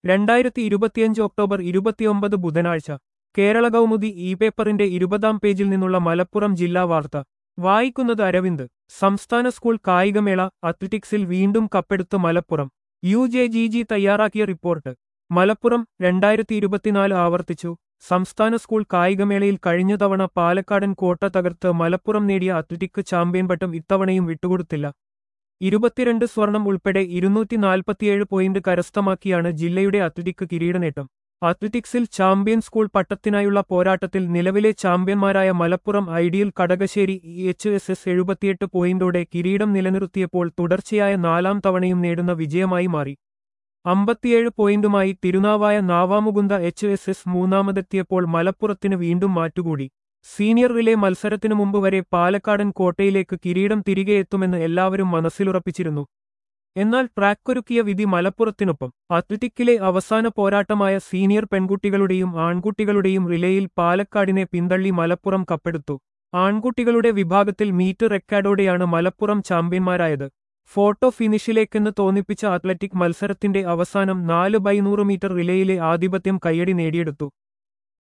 രണ്ടായിരത്തി ഇരുപത്തിയഞ്ച് ഒക്ടോബർ ഇരുപത്തിയൊമ്പത് ബുധനാഴ്ച കേരള കൗമുദി ഇ പേപ്പറിന്റെ ഇരുപതാം പേജിൽ നിന്നുള്ള മലപ്പുറം ജില്ലാ വാർത്ത വായിക്കുന്നത് അരവിന്ദ് സംസ്ഥാന സ്കൂൾ കായികമേള അത്ലറ്റിക്സിൽ വീണ്ടും കപ്പെടുത്ത് Malappuram U J G G തയ്യാറാക്കിയ റിപ്പോർട്ട് മലപ്പുറം രണ്ടായിരത്തി ഇരുപത്തിനാല് ആവർത്തിച്ചു സംസ്ഥാന സ്കൂൾ കായികമേളയിൽ കഴിഞ്ഞ തവണ പാലക്കാടൻ കോട്ട തകർത്ത് മലപ്പുറം നേടിയ അത്ലറ്റിക് ചാമ്പ്യൻ പട്ടം ഇത്തവണയും വിട്ടുകൊടുത്തില്ല ഇരുപത്തിരണ്ട് സ്വർണം ഉൾപ്പെടെ ഇരുന്നൂറ്റി നാൽപ്പത്തിയേഴ് പോയിന്റ് കരസ്ഥമാക്കിയാണ് ജില്ലയുടെ അത്ലറ്റിക് കിരീടനേട്ടം അത്ലറ്റിക്സിൽ ചാമ്പ്യൻ സ്കൂൾ പട്ടത്തിനായുള്ള പോരാട്ടത്തിൽ നിലവിലെ ചാമ്പ്യന്മാരായ Malappuram Ideal Kadakassery E H S S എഴുപത്തിയെട്ട് പോയിന്റോടെ കിരീടം നിലനിർത്തിയപ്പോൾ തുടർച്ചയായ നാലാം തവണയും നേടുന്ന വിജയമായി മാറി അമ്പത്തിയേഴ് പോയിന്റുമായി Thirunavaya Navamukunda H S S മൂന്നാമതെത്തിയപ്പോൾ മലപ്പുറത്തിന് വീണ്ടും മാറ്റുകൂടി സീനിയർ റിലേ മത്സരത്തിനു മുമ്പ് വരെ പാലക്കാടൻ കോട്ടയിലേക്ക് കിരീടം തിരികെ എത്തുമെന്ന് എല്ലാവരും മനസ്സിലുറപ്പിച്ചിരുന്നു എന്നാൽ ട്രാക്കൊരുക്കിയ വിധി മലപ്പുറത്തിനൊപ്പം അത്ലറ്റിക്കിലെ അവസാന പോരാട്ടമായ സീനിയർ പെൺകുട്ടികളുടെയും ആൺകുട്ടികളുടെയും റിലേയിൽ പാലക്കാടിനെ പിന്തള്ളി മലപ്പുറം കപ്പെടുത്തു ആൺകുട്ടികളുടെ വിഭാഗത്തിൽ മീറ്റ് റെക്കാർഡോടെയാണ് മലപ്പുറം ചാമ്പ്യന്മാരായത് ഫോട്ടോ ഫിനിഷിലേക്കെന്ന് തോന്നിപ്പിച്ച അത്ലറ്റിക് മത്സരത്തിന്റെ അവസാനം നാല് ബൈ നൂറ് മീറ്റർ റിലേയിലെ ആധിപത്യം കയ്യടി നേടിയെടുത്തു